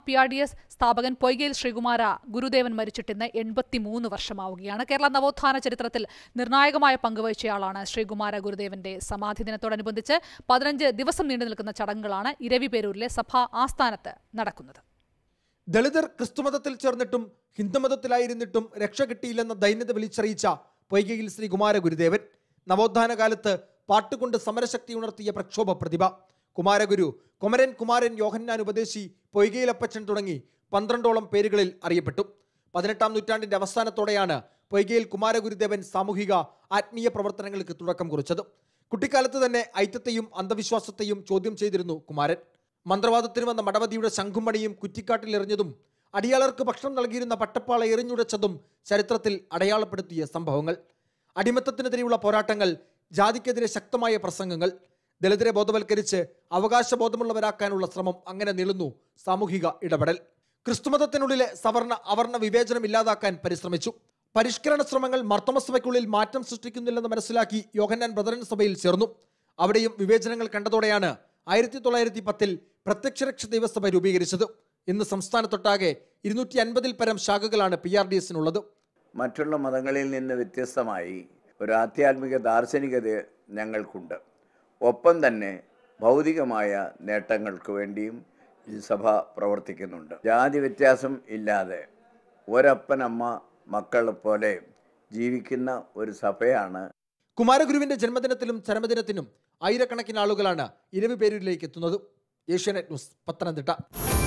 P R D S സ്ഥാപകൻ പൊയ്കയിൽ ശ്രീകുമാര ഗുരുദേവൻ മരിച്ചിട്ടിന്ന് എൺപത്തിമൂന്ന് വർഷമാവുകയാണ് കേരള നവോത്ഥാന ചരിത്രത്തിൽ നിർണായകമായ പങ്കുവഹിച്ചയാളാണ് ശ്രീകുമാര ഗുരുദേവന്റെ സമാധി ദിനത്തോടനുബന്ധിച്ച് പതിനഞ്ച് ദിവസം നീണ്ടു നിൽക്കുന്ന ചടങ്ങുകളാണ് ഇരവിപേരൂരിലെ സഭാ ആസ്ഥാനത്ത് നടക്കുന്നത് ദളിതർ ക്രിസ്തുമതത്തിൽ ചേർന്നിട്ടും ഹിന്ദുമതത്തിലായിരുന്നിട്ടും രക്ഷ കിട്ടിയില്ലെന്ന ദൈന്യത വിളിച്ചറിയിച്ച പൊയ്കയിൽ ശ്രീ കുമാര ഗുരുദേവൻ നവോത്ഥാന കാലത്ത് പാട്ടുകൊണ്ട് സമരശക്തി ഉണർത്തിയ പ്രക്ഷോഭ പ്രതിഭ കുമാരഗുരു കുമരൻ കുമാരൻ യോഹന്നാൻ ഉപദേശി പൊയ്കയിലപ്പച്ചൻ തുടങ്ങി പന്ത്രണ്ടോളം പേരുകളിൽ അറിയപ്പെട്ടു പതിനെട്ടാം നൂറ്റാണ്ടിന്റെ അവസാനത്തോടെയാണ് പൊയ്കയിൽ കുമാരഗുരുദേവൻ സാമൂഹിക ആത്മീയ പ്രവർത്തനങ്ങൾക്ക് തുടക്കം കുറിച്ചത് കുട്ടിക്കാലത്ത് തന്നെ ഐത്യത്തെയും അന്ധവിശ്വാസത്തെയും ചോദ്യം ചെയ്തിരുന്നു കുമാരൻ മന്ത്രവാദത്തിന് വന്ന മടവതിയുടെ ശംഖുമണിയും കുറ്റിക്കാട്ടിൽ എറിഞ്ഞതും അടിയാളർക്ക് ഭക്ഷണം നൽകിയിരുന്ന പട്ടപ്പാള എറിഞ്ഞുടച്ചതും ചരിത്രത്തിൽ അടയാളപ്പെടുത്തിയ സംഭവങ്ങൾ അടിമത്തത്തിനെതിരെയുള്ള പോരാട്ടങ്ങൾ ജാതിക്കെതിരെ ശക്തമായ പ്രസംഗങ്ങൾ ദളിതരെ ബോധവൽക്കരിച്ച് അവകാശബോധമുള്ളവരാക്കാനുള്ള ശ്രമം അങ്ങനെ നീളുന്നു സാമൂഹിക ഇടപെടൽ ക്രിസ്തുമതത്തിനുള്ളിലെ സവർണ അവർണ വിവേചനം ഇല്ലാതാക്കാൻ പരിശ്രമിച്ചു പരിഷ്കരണ ശ്രമങ്ങൾ മർത്തമസഭയ്ക്കുള്ളിൽ മാറ്റം സൃഷ്ടിക്കുന്നില്ലെന്ന് മനസ്സിലാക്കി യോഹന്നാൻ ബ്രദറൻ സഭയിൽ ചേർന്നു അവിടെയും വിവേചനങ്ങൾ കണ്ടതോടെയാണ് ആയിരത്തി തൊള്ളായിരത്തി പത്തിൽ പ്രത്യക്ഷരക്ഷ ദൈവസഭ രൂപീകരിച്ചത് ഇന്ന് സംസ്ഥാനത്തൊട്ടാകെ ഇരുന്നൂറ്റി അൻപതിൽ പരം ശാഖകളാണ് പി ആർ ഡി എസിനുള്ളത് മറ്റുള്ള മതങ്ങളിൽ നിന്ന് വ്യത്യസ്തമായി ഒരു ആധ്യാത്മിക ദാർശനികത ഞങ്ങൾക്കുണ്ട് ഒപ്പം തന്നെ ഭൗതികമായ നേട്ടങ്ങൾക്ക് വേണ്ടിയും ഈ സഭ പ്രവർത്തിക്കുന്നുണ്ട് ജാതി വ്യത്യാസം ഇല്ലാതെ ഒരപ്പനമ്മ മക്കളെ പോലെ ജീവിക്കുന്ന ഒരു സഭയാണ് കുമാരഗുരുവിന്റെ ജന്മദിനത്തിലും ചരമദിനത്തിനും ആയിരക്കണക്കിന് ആളുകളാണ് ഇരവിപേരൂരിലേക്ക് എത്തുന്നത് ഏഷ്യാനെറ്റ് ന്യൂസ് പത്തനംതിട്ട